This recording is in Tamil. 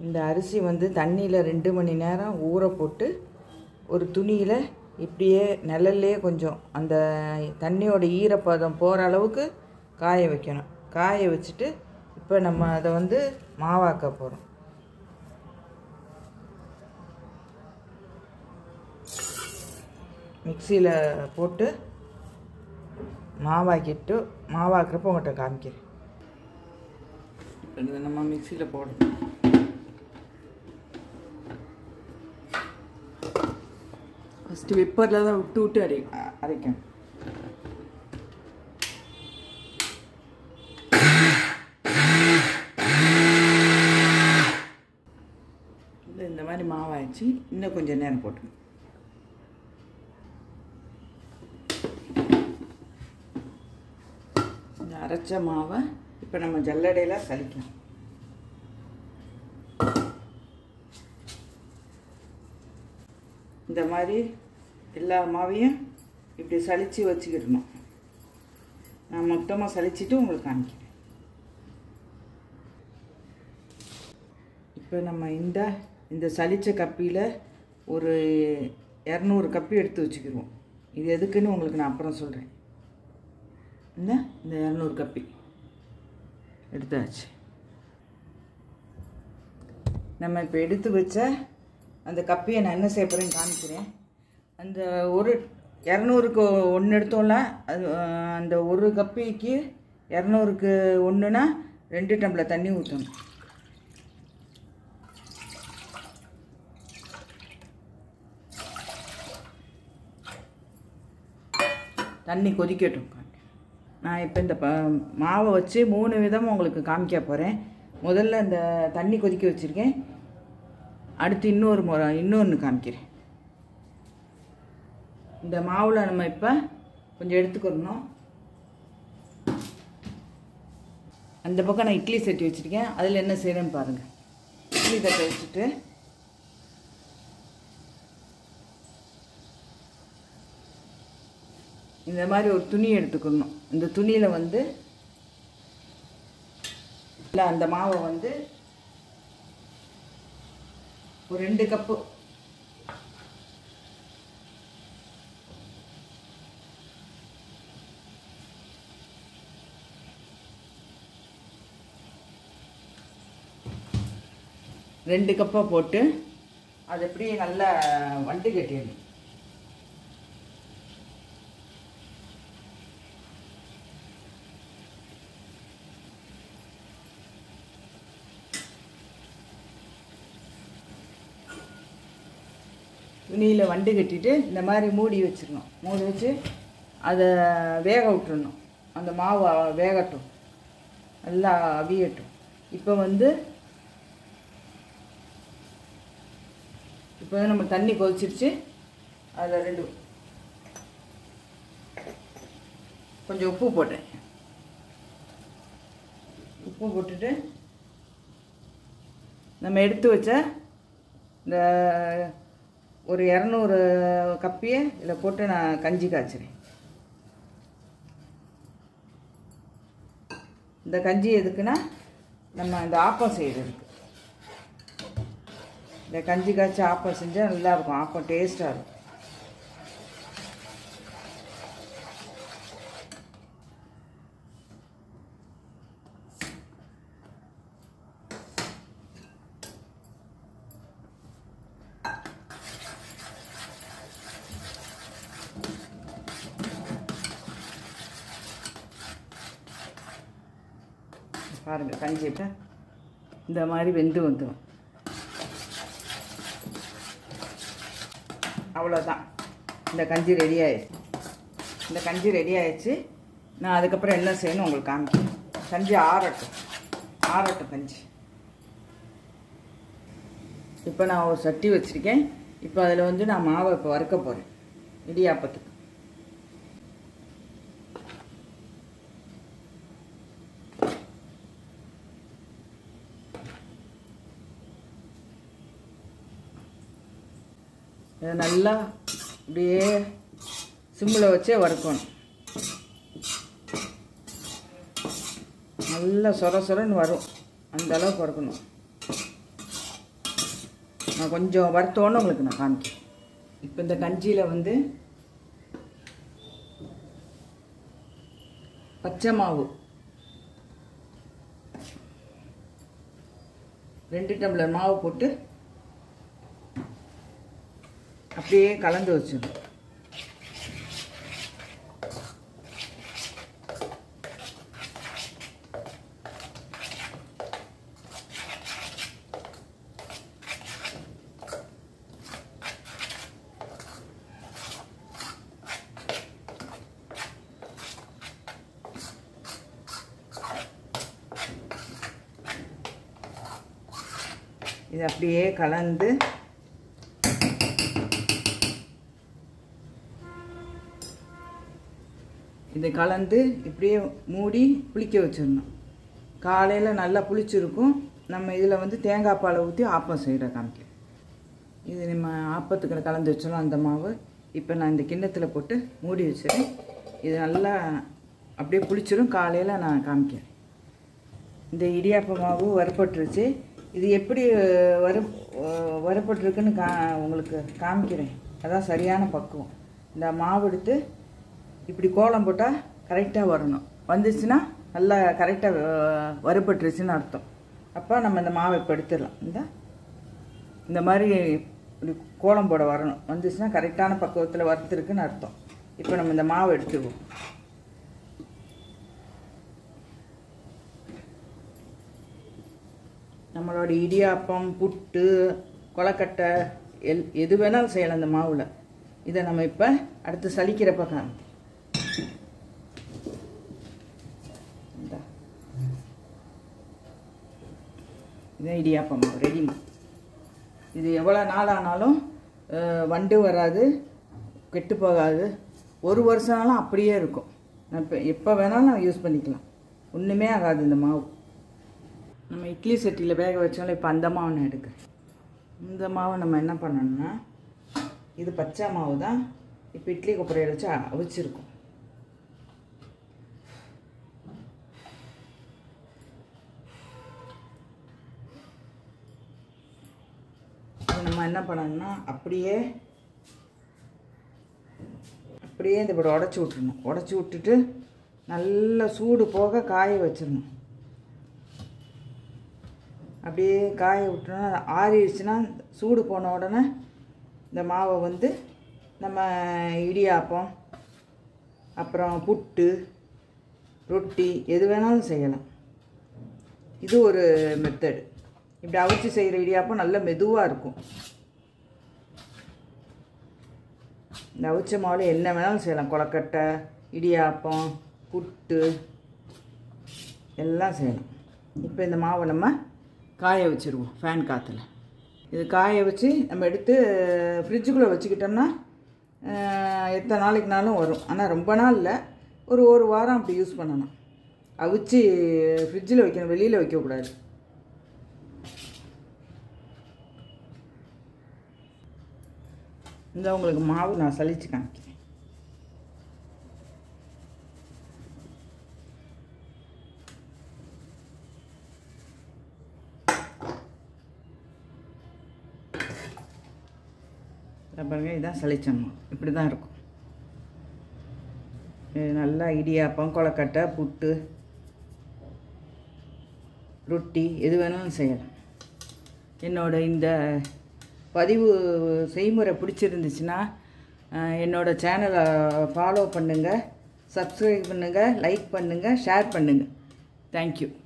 இந்த அரிசி வந்து தண்ணியில் ரெண்டு மணி நேரம் ஊற போட்டு ஒரு துணியில் இப்படியே நிழல்லே கொஞ்சம் அந்த தண்ணியோட ஈரப்பதம் போகிற அளவுக்கு காய வைக்கணும் காய வச்சுட்டு இப்போ நம்ம அதை வந்து மாவாக்க போகிறோம் மிக்சியில் போட்டு மாவாக்கிட்டு மாவாக்குறப்ப உங்கள்கிட்ட காமிக்கிறேன் இதை நம்ம மிக்சியில் போடணும் ஃபஸ்ட்டு விப்பரில் தான் விட்டு விட்டு அரை அரைக்கணும் இது இந்த மாதிரி மாவாயிடுச்சு இன்னும் கொஞ்சம் நேரம் போட்டுக்கணும் இந்த அரைச்ச மாவை இப்போ நம்ம ஜல்லடையில் சலிக்கலாம் இந்த மாதிரி எல்லா மாவையும் இப்படி சலித்து வச்சுக்கிடணும் நான் மொத்தமாக சலிச்சிட்டு உங்களுக்கு காமிக்கிறேன் இப்போ நம்ம இந்த இந்த சலித்த கப்பியில் ஒரு இரநூறு கப்பி எடுத்து வச்சுக்கிடுவோம் இது எதுக்குன்னு உங்களுக்கு நான் அப்புறம் சொல்கிறேன் இந்த இந்த இரநூறு கப்பி எடுத்தாச்சு நம்ம இப்போ எடுத்து வச்ச அந்த கப்பியை நான் என்ன செய்ய போகிறேன்னு காமிக்கிறேன் அந்த ஒரு இரநூறுக்கு ஒன்று எடுத்தோம்ல அது அஹ், அந்த ஒரு கப்பிக்கு இரநூறுக்கு ஒன்றுனா ரெண்டு டம்ளர் தண்ணி ஊற்றணும் தண்ணி கொதிக்கட்டும் நான் இப்போ இந்த ப மாவை வச்சு மூணு விதமாக உங்களுக்கு காமிக்க போகிறேன் முதல்ல இந்த தண்ணி கொதிக்க வச்சுருக்கேன் அடுத்து இன்னொரு முறை இன்னொன்று காமிக்கிறேன் இந்த மாவில் நம்ம இப்போ கொஞ்சம் எடுத்துக்கிறணும் அந்த பக்கம் நான் இட்லி சட்டி வச்சுருக்கேன் அதில் என்ன செய்கிறேன்னு பாருங்கள் இட்லி தட்டை வச்சுட்டு இந்த மாதிரி ஒரு துணி எடுத்துக்கணும் இந்த துணியில் வந்து இல்லை அந்த மாவை வந்து ஒரு ரெண்டு கப்பு ரெண்டு கப்பாக போட்டு அது எப்படி நல்லா வண்டு கட்டிடணும் துணியில் வண்டு கட்டிட்டு இந்த மாதிரி மூடி வச்சிடணும் மூடி வச்சு அதை வேக விட்டுறணும் அந்த மாவு அ- வேகட்டும் நல்லா அவியட்டும் இப்போ வந்து இப்போ வந்து நம்ம தண்ணி கொதிச்சிருச்சு அதில் ரெண்டு கொஞ்சம் உப்பு போட்டேன் உப்பு போட்டுட்டு நம்ம எடுத்து வச்ச இந்த ஒரு இரநூறு கப்பியை இதில் போட்டு நான் கஞ்சி காய்ச்சிறேன் இந்த கஞ்சி எதுக்குன்னா நம்ம இந்த ஆப்பம் செய்கிறதுக்கு இந்த கஞ்சி காய்ச்சி ஆப்பம் செஞ்சால் நல்லாயிருக்கும் ஆப்பம் டேஸ்ட்டாக இருக்கும் பாருங்கள் கஞ்சி இப்போ இந்த மாதிரி வெந்து வந்துடும் அவ்வளோதான் இந்த கஞ்சி ரெடி ஆயிடுச்சு இந்த கஞ்சி ரெடி ஆயிடுச்சு நான் அதுக்கப்புறம் என்ன செய்யணும் உங்களுக்கு காமிக்கிறேன் கஞ்சி ஆறட்டும் ஆறட்டும் கஞ்சி இப்போ நான் ஒரு சட்டி வச்சுருக்கேன் இப்போ அதில் வந்து நான் மாவை இப்போ வறுக்க போகிறேன் இடியாப்பத்துக்கு இதை நல்லா இப்படியே சிம்மில் வச்சே வறுக்கணும் நல்லா சொர சொரன்னு வரும் அந்த அளவுக்கு வறுக்கணும் நான் கொஞ்சம் வறுத்தோன்னு உங்களுக்கு நான் காமிக்கிறேன் இப்போ இந்த கஞ்சியில் வந்து பச்சை மாவு ரெண்டு டம்ளர் மாவு போட்டு அப்படியே கலந்து வச்சிடணும் இது அப்படியே கலந்து இதை கலந்து இப்படியே மூடி புளிக்க வச்சிடணும் காலையில் நல்லா புளிச்சிருக்கும் நம்ம இதில் வந்து தேங்காய் பாலை ஊற்றி ஆப்பம் செய்கிற காமிக்க இது நம்ம ஆப்பத்துக்கு கலந்து வச்சிடலாம் அந்த மாவு இப்போ நான் இந்த கிண்ணத்தில் போட்டு மூடி வச்சிடறேன் இது நல்லா அப்படியே புளிச்சிரும் காலையில் நான் காமிக்கிறேன் இந்த இடியாப்ப மாவு வறுபட்டுருச்சு இது எப்படி வறு வறுபட்டுருக்குன்னு கா உங்களுக்கு காமிக்கிறேன் அதான் சரியான பக்குவம் இந்த மாவு எடுத்து இப்படி கோலம் போட்டால் கரெக்டாக வரணும் வந்துச்சுன்னா நல்லா கரெக்டாக வறுபட்டுருச்சுன்னு அர்த்தம் அப்போ நம்ம இந்த மாவை இப்போ எடுத்துடலாம் இந்த இந்த மாதிரி இப்படி கோலம் போட வரணும் வந்துச்சுன்னா கரெக்டான பக்குவத்தில் வறுத்துருக்குன்னு அர்த்தம் இப்போ நம்ம இந்த மாவை எடுத்துருவோம் நம்மளோட இடியாப்பம் புட்டு கொலக்கட்டை எல் எது வேணாலும் செய்யலாம் இந்த மாவில் இதை நம்ம இப்போ அடுத்து சலிக்கிறப்ப காமி இந்தா. இதான் இடியாப்பம் மாவு ரெடி இது எவ்வளோ நாள் ஆனாலும் அஹ், வண்டு வராது கெட்டு போகாது ஒரு வருஷம்னாலும் அப்படியே இருக்கும் நான் இப்போ எப்போ வேணாலும் நம்ம யூஸ் பண்ணிக்கலாம் ஒன்றுமே ஆகாது இந்த மாவு நம்ம இட்லி சட்டியில் வேக வச்சாலும் இப்போ அந்த மாவு நான் எடுக்கிறேன் இந்த மாவை நம்ம என்ன பண்ணணும்னா இது பச்சை மாவு தான் இப்போ இட்லி கொப்பரையை வச்சு அவிச்சிருக்கோம் இது நம்ம என்ன பண்ணணும்னா அப்படியே அப்படியே இந்த இப்படி உடச்சி விட்டுறணும் உடச்சி விட்டுட்டு நல்லா சூடு போக காய வச்சிடணும் அப்படியே காய விட்டோன்னா ஆறிடுச்சுன்னா சூடு போன உடனே இந்த மாவை வந்து நம்ம இடியாப்பம் அப்புறம் புட்டு ரொட்டி எது வேணாலும் செய்யலாம் இது ஒரு மெத்தடு இப்படி அவிச்சு செய்கிற இடியாப்பம் நல்ல மெதுவாக இருக்கும் இந்த அவிச்ச மாவில் என்ன வேணாலும் செய்யலாம் கொலக்கட்டை இடியாப்பம் புட்டு எல்லாம் செய்யலாம் இப்போ இந்த மாவை நம்ம காய வச்சுருவோம் ஃபேன் காற்றுல இது காய வச்சு நம்ம எடுத்து ஃப்ரிட்ஜுக்குள்ளே வச்சுக்கிட்டோம்னா அஹ், எத்தனை நாளைக்குனாலும் வரும் ஆனால் ரொம்ப நாள் இல்லை ஒரு ஒரு வாரம் அப்படி யூஸ் பண்ணணும் அவிச்சு ஃப்ரிட்ஜில் வைக்கணும் வெளியில் வைக்கக்கூடாது இந்த உங்களுக்கு மாவு நான் சலிச்சு காமிக்கிறேன் இதை பாருங்க இதான் சளிச்சம்மா இப்படி தான் இருக்கும் இது நல்லா இடியாப்பம் கொலக்கட்டை புட்டு ரொட்டி எது வேணாலும் செய்யலாம் என்னோட இந்த பதிவு செய்முறை பிடிச்சிருந்துச்சுன்னா அஹ், என்னோட சேனலை ஃபாலோ பண்ணுங்கள் சப்ஸ்கிரைப் பண்ணுங்கள் லைக் பண்ணுங்கள் ஷேர் பண்ணுங்கள் தேங்க்யூ